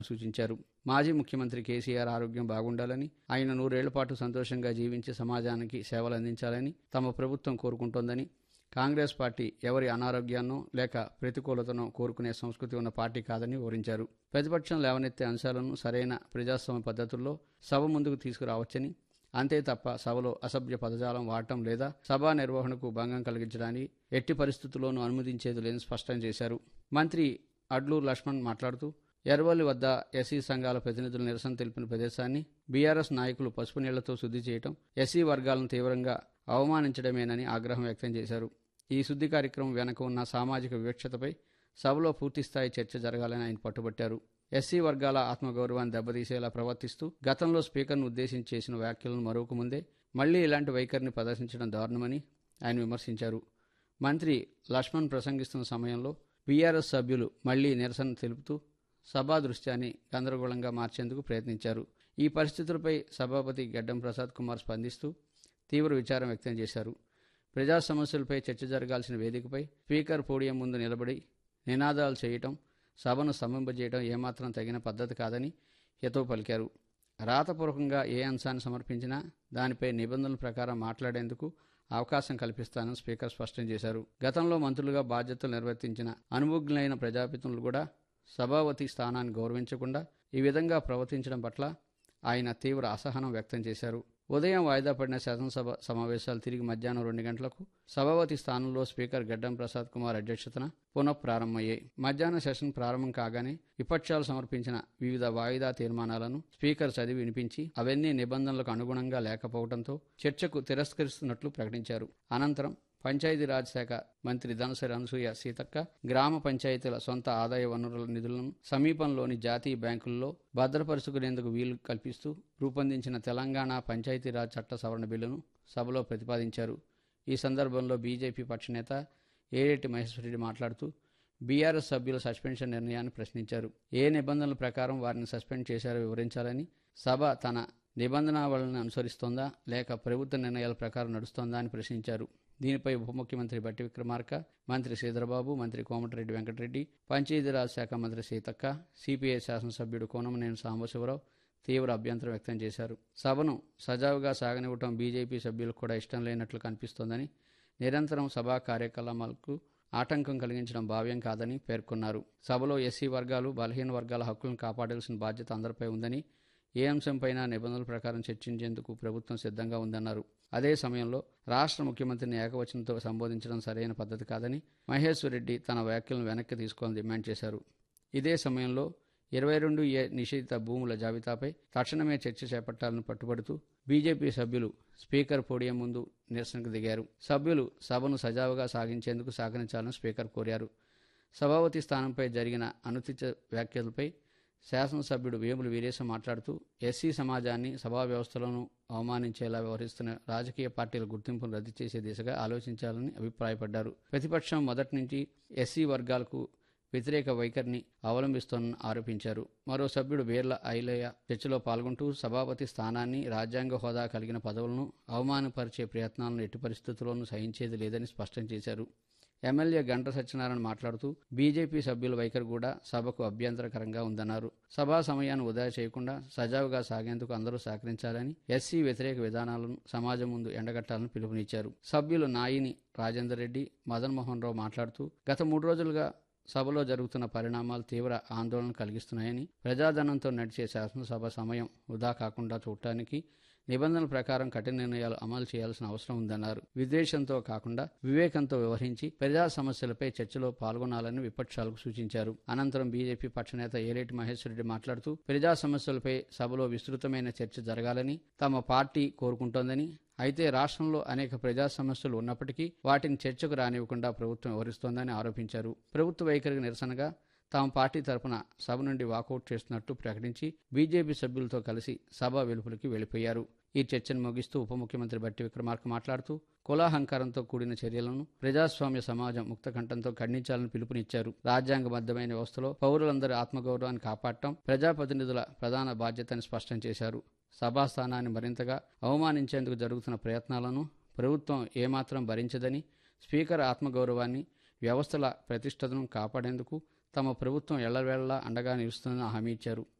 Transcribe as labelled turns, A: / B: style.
A: సూచించారు మాజీ ముఖ్యమంత్రి కేసీఆర్ ఆరోగ్యం బాగుండాలని ఆయన నూరేళ్ల పాటు సంతోషంగా జీవించి సమాజానికి సేవలు అందించాలని తమ ప్రభుత్వం కోరుకుంటోందని కాంగ్రెస్ పార్టీ ఎవరి అనారోగ్యాన్నో లేక ప్రతికూలతనో కోరుకునే సంస్కృతి ఉన్న పార్టీ కాదని వివరించారు ప్రతిపక్షం లేవనెత్తే అంశాలను సరైన ప్రజాస్వామ్య పద్ధతుల్లో సభ ముందుకు తీసుకురావచ్చని అంతే తప్ప సభలో అసభ్య పదజాలం వాడటం లేదా సభా నిర్వహణకు భంగం కలిగించడానికి ఎట్టి పరిస్థితుల్లోనూ అనుమతించేది లేదని స్పష్టం చేశారు మంత్రి అడ్లూరు లక్ష్మణ్ మాట్లాడుతూ ఎర్వల్లి వద్ద ఎస్సీ సంఘాల ప్రతినిధులు నిరసన తెలిపిన ప్రదేశాన్ని బీఆర్ఎస్ నాయకులు పసుపు నీళ్లతో శుద్ధి చేయటం ఎస్సీ వర్గాలను తీవ్రంగా అవమానించడమేనని ఆగ్రహం వ్యక్తం చేశారు ఈ శుద్ధి కార్యక్రమం వెనక ఉన్న సామాజిక వివక్షతపై సభలో పూర్తిస్థాయి చర్చ జరగాలని ఆయన పట్టుబట్టారు ఎస్సీ వర్గాల ఆత్మగౌరవాన్ని దెబ్బతీసేలా ప్రవర్తిస్తూ గతంలో స్పీకర్ను ఉద్దేశించి చేసిన వ్యాఖ్యలను మరొక ముందే మళ్లీ ఇలాంటి వైఖరిని ప్రదర్శించడం దారుణమని ఆయన విమర్శించారు మంత్రి లక్ష్మణ్ ప్రసంగిస్తున్న సమయంలో బీఆర్ఎస్ సభ్యులు మళ్లీ నిరసన తెలుపుతూ సభా దృశ్యాన్ని గందరగోళంగా మార్చేందుకు ప్రయత్నించారు ఈ పరిస్థితులపై సభాపతి గడ్డం ప్రసాద్ కుమార్ స్పందిస్తూ తీవ్ర విచారం వ్యక్తం చేశారు ప్రజా సమస్యలపై చర్చ జరగాల్సిన వేదికపై స్పీకర్ పోడియం ముందు నిలబడి నినాదాలు చేయటం సభను స్తంభింపజేయడం ఏమాత్రం తగిన పద్ధతి కాదని హితవు పలికారు రాతపూర్వకంగా ఏ అంశాన్ని సమర్పించినా దానిపై నిబంధనల ప్రకారం మాట్లాడేందుకు అవకాశం కల్పిస్తానని స్పీకర్ స్పష్టం చేశారు గతంలో మంత్రులుగా బాధ్యతలు నిర్వర్తించిన అనుభవజ్ఞులైన ప్రజాప్రతినిధులు కూడా సభావతి స్థానాన్ని గౌరవించకుండా ఈ విధంగా ప్రవర్తించడం పట్ల ఆయన తీవ్ర అసహనం వ్యక్తం చేశారు ఉదయం వాయిదా పడిన శాసనసభ సమావేశాలు తిరిగి మధ్యాహ్నం రెండు గంటలకు సభావతి స్థానంలో స్పీకర్ గడ్డం ప్రసాద్ కుమార్ అధ్యక్షతన పునః ప్రారంభమయ్యాయి మధ్యాహ్న సెషన్ ప్రారంభం కాగానే విపక్షాలు సమర్పించిన వివిధ వాయిదా తీర్మానాలను స్పీకర్ చదివి వినిపించి అవన్నీ నిబంధనలకు అనుగుణంగా లేకపోవడంతో చర్చకు తిరస్కరిస్తున్నట్లు ప్రకటించారు అనంతరం పంచాయతీరాజ్ శాఖ మంత్రి ధనసరి అనసూయ సీతక్క గ్రామ పంచాయతీల సొంత ఆదాయ వనరుల నిధులను సమీపంలోని జాతీయ బ్యాంకుల్లో భద్రపరుచుకునేందుకు వీలు కల్పిస్తూ రూపొందించిన తెలంగాణ పంచాయతీరాజ్ చట్ట సవరణ బిల్లును సభలో ప్రతిపాదించారు ఈ సందర్భంలో బీజేపీ పక్షనేత ఏరెడ్డి మహేశ్వరరెడ్డి మాట్లాడుతూ బీఆర్ఎస్ సభ్యుల సస్పెన్షన్ నిర్ణయాన్ని ప్రశ్నించారు ఏ నిబంధనల ప్రకారం వారిని సస్పెండ్ చేశారో వివరించాలని సభ తన నిబంధనావళిని అనుసరిస్తోందా లేక ప్రభుత్వ నిర్ణయాల ప్రకారం నడుస్తోందా అని ప్రశ్నించారు దీనిపై ఉప ముఖ్యమంత్రి బట్టి విక్రమార్క మంత్రి శ్రీధరబాబు మంత్రి కోమటిరెడ్డి వెంకటరెడ్డి పంచాయతీరాజ్ శాఖ మంత్రి సీతక్క సిపిఐ శాసనసభ్యుడు కోనమనేని సాంబశివరావు తీవ్ర అభ్యంతరం వ్యక్తం చేశారు సభను సజావుగా సాగనివ్వటం బీజేపీ సభ్యులకు కూడా ఇష్టం లేనట్లు కనిపిస్తోందని నిరంతరం సభా కార్యకలాపాలకు ఆటంకం కలిగించడం భావ్యం కాదని పేర్కొన్నారు సభలో ఎస్సీ వర్గాలు బలహీన వర్గాల హక్కులను కాపాడాల్సిన బాధ్యత అందరిపై ఉందని ఏ అంశంపైనా నిబంధనల ప్రకారం చర్చించేందుకు ప్రభుత్వం సిద్ధంగా ఉందన్నారు అదే సమయంలో రాష్ట్ర ముఖ్యమంత్రిని ఏకవచనంతో సంబోధించడం సరైన పద్ధతి కాదని మహేశ్వర్ రెడ్డి తన వ్యాఖ్యలను వెనక్కి తీసుకోవాలని డిమాండ్ చేశారు ఇదే సమయంలో ఇరవై రెండు ఏ నిషేధిత భూముల జాబితాపై తక్షణమే చర్చ చేపట్టాలని పట్టుబడుతూ బీజేపీ సభ్యులు స్పీకర్ పోడియం ముందు నిరసనకు దిగారు సభ్యులు సభను సజావుగా సాగించేందుకు సహకరించాలని స్పీకర్ కోరారు సభాపతి స్థానంపై జరిగిన అనుచిత వ్యాఖ్యలపై శాసనసభ్యుడు వేముల వీరేశం మాట్లాడుతూ ఎస్సీ సమాజాన్ని సభా వ్యవస్థలను అవమానించేలా వ్యవహరిస్తున్న రాజకీయ పార్టీల గుర్తింపును రద్దు చేసే దిశగా ఆలోచించాలని అభిప్రాయపడ్డారు ప్రతిపక్షం మొదటి నుంచి ఎస్సీ వర్గాలకు వ్యతిరేక వైఖరిని అవలంబిస్తోందని ఆరోపించారు మరో సభ్యుడు బీర్ల ఐలయ్య చర్చలో పాల్గొంటూ సభాపతి స్థానాన్ని రాజ్యాంగ హోదా కలిగిన పదవులను అవమానపరిచే ప్రయత్నాలను ఎట్టి పరిస్థితుల్లోనూ సహించేది లేదని స్పష్టం చేశారు ఎమ్మెల్యే గంట సత్యనారాయణ మాట్లాడుతూ బీజేపీ సభ్యుల వైఖరి కూడా సభకు అభ్యంతరకరంగా ఉందన్నారు సభా సమయాన్ని వృధా చేయకుండా సజావుగా సాగేందుకు అందరూ సహకరించాలని ఎస్సీ వ్యతిరేక విధానాలను సమాజం ముందు ఎండగట్టాలని పిలుపునిచ్చారు సభ్యులు నాయిని రాజేందర్ రెడ్డి మదన్ మోహన్ రావు మాట్లాడుతూ గత మూడు రోజులుగా సభలో జరుగుతున్న పరిణామాలు తీవ్ర ఆందోళన కలిగిస్తున్నాయని ప్రజాధనంతో నడిచే శాసనసభ సమయం వృధా కాకుండా చూడటానికి నిబంధనల ప్రకారం కఠిన నిర్ణయాలు అమలు చేయాల్సిన అవసరం ఉందన్నారు విద్వేషంతో కాకుండా వివేకంతో వ్యవహరించి ప్రజా సమస్యలపై చర్చలో పాల్గొనాలని విపక్షాలకు సూచించారు అనంతరం బీజేపీ పక్షనేత ఏలేటి మహేశ్వరరెడ్డి మాట్లాడుతూ ప్రజా సమస్యలపై సభలో విస్తృతమైన చర్చ జరగాలని తమ పార్టీ కోరుకుంటోందని అయితే రాష్ట్రంలో అనేక ప్రజా సమస్యలు ఉన్నప్పటికీ వాటిని చర్చకు రానివ్వకుండా ప్రభుత్వం వ్యవహరిస్తోందని ఆరోపించారు ప్రభుత్వ వైఖరికి నిరసనగా తమ పార్టీ తరపున సభ నుండి వాకౌట్ చేస్తున్నట్టు ప్రకటించి బీజేపీ సభ్యులతో కలిసి సభ వెలుపులకి వెళ్లిపోయారు ఈ చర్చను ముగిస్తూ ఉప ముఖ్యమంత్రి బట్టి విక్రమార్క మాట్లాడుతూ కులాహంకారంతో కూడిన చర్యలను ప్రజాస్వామ్య సమాజం ముక్తకంఠంతో ఖండించాలని పిలుపునిచ్చారు రాజ్యాంగబద్దమైన వ్యవస్థలో పౌరులందరి ఆత్మగౌరవాన్ని కాపాడటం ప్రజాప్రతినిధుల ప్రధాన బాధ్యతని స్పష్టం చేశారు సభాస్థానాన్ని మరింతగా అవమానించేందుకు జరుగుతున్న ప్రయత్నాలను ప్రభుత్వం ఏమాత్రం భరించదని స్పీకర్ ఆత్మగౌరవాన్ని వ్యవస్థల ప్రతిష్టతను కాపాడేందుకు తమ ప్రభుత్వం ఎల్లవేళలా అండగా నిలుస్తుందని హామీ ఇచ్చారు